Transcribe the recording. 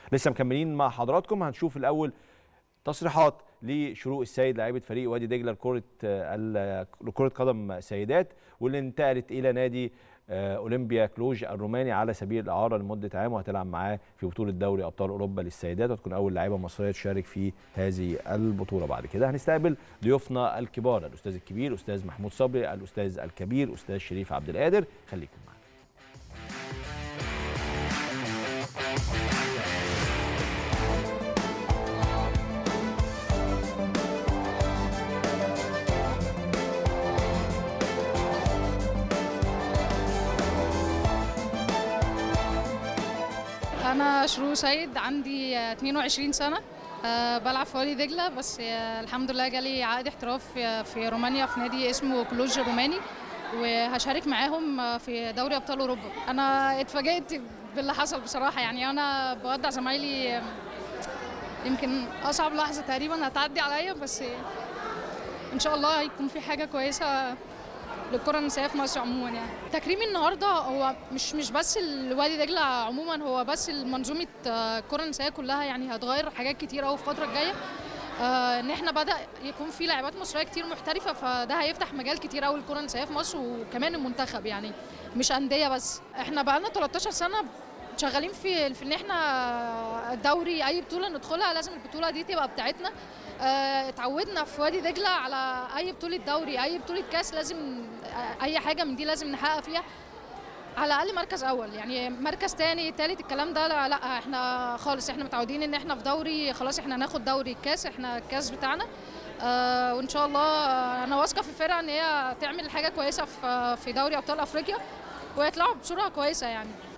لسه مكملين مع حضراتكم هنشوف الاول تصريحات لشروق السيد لاعيبه فريق وادي دجله لكره ال- لكره قدم سيدات واللي انتقلت الى نادي آه، اولمبيا كلوج الروماني على سبيل الاعاره لمده عام وهتلعب معاه في بطوله دوري ابطال اوروبا للسيدات وتكون اول لاعيبه مصريه تشارك في هذه البطوله بعد كده هنستقبل ضيوفنا الكبار الاستاذ الكبير استاذ محمود صبري الاستاذ الكبير استاذ شريف عبد القادر خليكم معانا أنا شروق سيد عندي آه، 22 سنة آه، بلعب في وادي دجلة بس آه، الحمد لله جالي عقد احتراف في- في رومانيا في نادي اسمه كلوج الروماني وهشارك معاهم آه، في دوري أبطال أوروبا أنا اتفاجئت باللي حصل بصراحة يعني أنا بودع زمايلي آه، يمكن أصعب لحظة تقريبا هتعدي عليا بس آه، إن شاء الله هيكون في حاجة كويسة للكره النسائيه في مصر عموما يعني تكريم النهارده هو مش مش بس الوادي دجله عموما هو بس منظومه آه، الكره النسائيه كلها يعني هتغير حاجات كتير قوي في الفتره الجايه آه، ان احنا بدا يكون في لاعبات مصريه كتير محترفه فده هيفتح مجال كتير قوي للكره النسائيه في مصر وكمان المنتخب يعني مش انديه بس احنا بقالنا 13 سنه شغالين في في ان احنا الدوري اي بطوله ندخلها لازم البطوله دي تبقى بتاعتنا آه، اتعودنا في وادي دجله على اي بطوله دوري اي بطوله كاس لازم آه، اي حاجه من دي لازم نحقق فيها على الاقل مركز اول يعني مركز تاني تالت الكلام ده لا, لا احنا خالص احنا متعودين ان احنا في دوري خلاص احنا هناخد دوري الكاس احنا الكاس بتاعنا آه وان شاء الله آه، انا واثقه في الفرقه ان هي تعمل حاجه كويسه في في دوري ابطال افريقيا ويطلعوا بصوره كويسه يعني